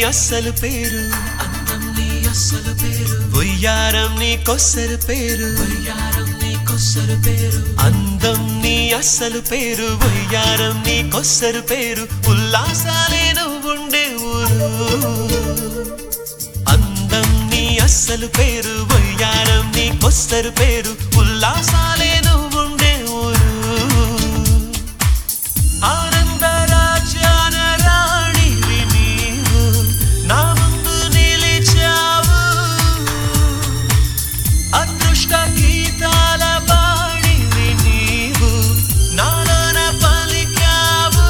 అస్సలు పేరు అందం నీ అస్సలు పేరు ఉయ్యారం నీ కొస్సరు పేరు ఉయ్యారం నీ కొస్సరు పేరు అందం నీ అస్సలు పేరు ఉయ్యారం నీ కొస్సరు పేరు ఉల్లాసాలే నువ్వుండే ఊరు అందం నీ అస్సలు పేరు వయ్యారం నీ కొస్తరు పేరు ఉల్లాసాలే నువ్వుండే ఊరు ఆనంద రాజ్యాన రాణివి నీవు నా ముందు నిలిచావు అదృష్ట గీతాల బాణివి నీవు నాలోన పలికావు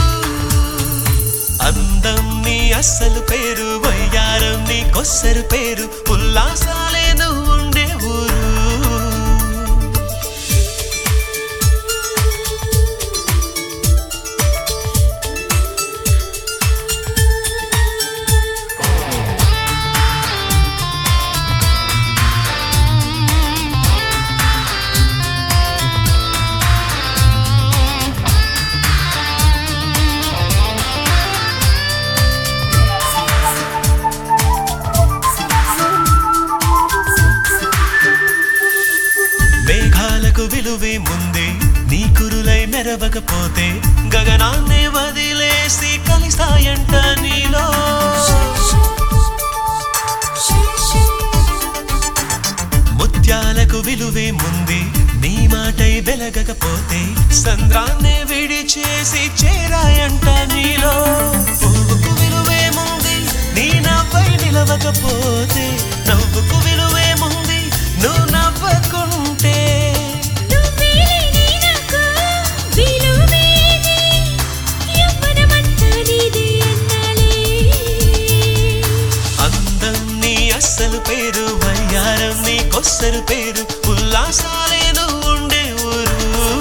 అందం నీ అస్సలు పేరు వయ్యారం నీ కొస్సరు పేరు ఉల్లాసాలే నువ్వుండే ఊరు మేఘాలకు విలువే ముందే నీ కురులై మెరవకపోతే గగనాన్నే వదిలేసి కలిసాయంట నీలో ముత్యాలకు విలువే ముందే నీ మాటై వెలగకపోతే సంద్రాన్నే విడిచేసి చేరాయంట నీలో పువ్వుకు విలువే ముందే నీ నవ్వై నిలవకపోతే నవ్వుకు విలువే ముందే నువ్వు నవ్వకుంటే నువ్వేలే నాకు విలువేది యవ్వనమంతా నీదే అన్నాలే అందం నీ అస్సలు పేరు వయ్యారం నీ కొస్సరు పేరు ఉల్లాసాలే నువ్వు ఉండే ఊరు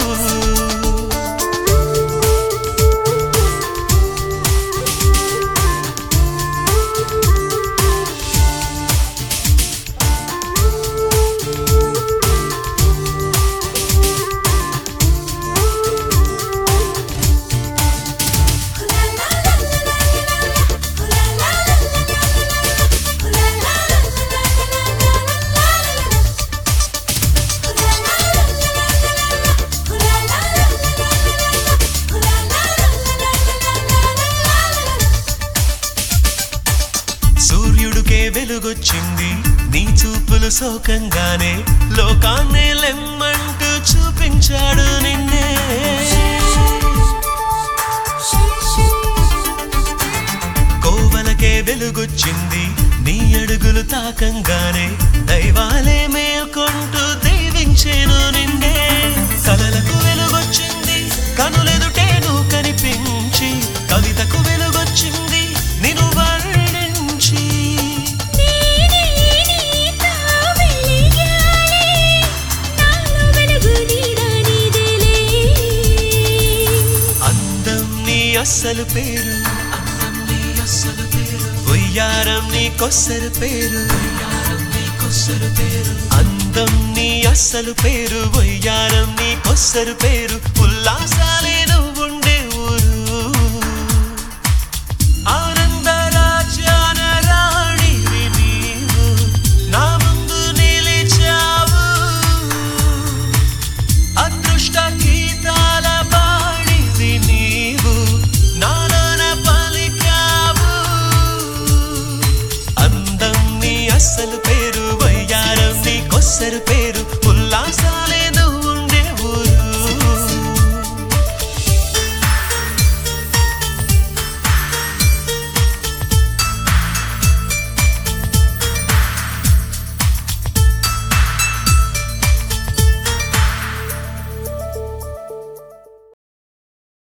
సూర్యుడికే వెలుగొచ్చింది నీ చూపులు శోకంగానే లోకాన్నే లెమ్మంటూ చూపించాడు నిన్నే కోవలకే వెలుగొచ్చింది నీ అడుగులు తాకంగానే దైవాలే మేల్కొంటూ దీవించేను నిన్నే కలలకు వెలుగొచ్చింది కనులెదుటే నువ్వు కనిపించి కవితకు వెలుగొచ్చింది నిన్ను వర్ణించి నేనే నీతో వెలిగాలే నాలో వెలుగు నీడా నీదేలే అందం నీ అస్సలు పేరు అందం నీ అస్సలు పేరు ఉయ్యారం నీ కొస్సరు పేరు ఉయ్యారం నీ కొస్సరు పేరు అందం నీ అస్సలు పేరు ఉయ్యారం నీ కొస్సరు పేరు ఉల్లాసాలే నువ్వు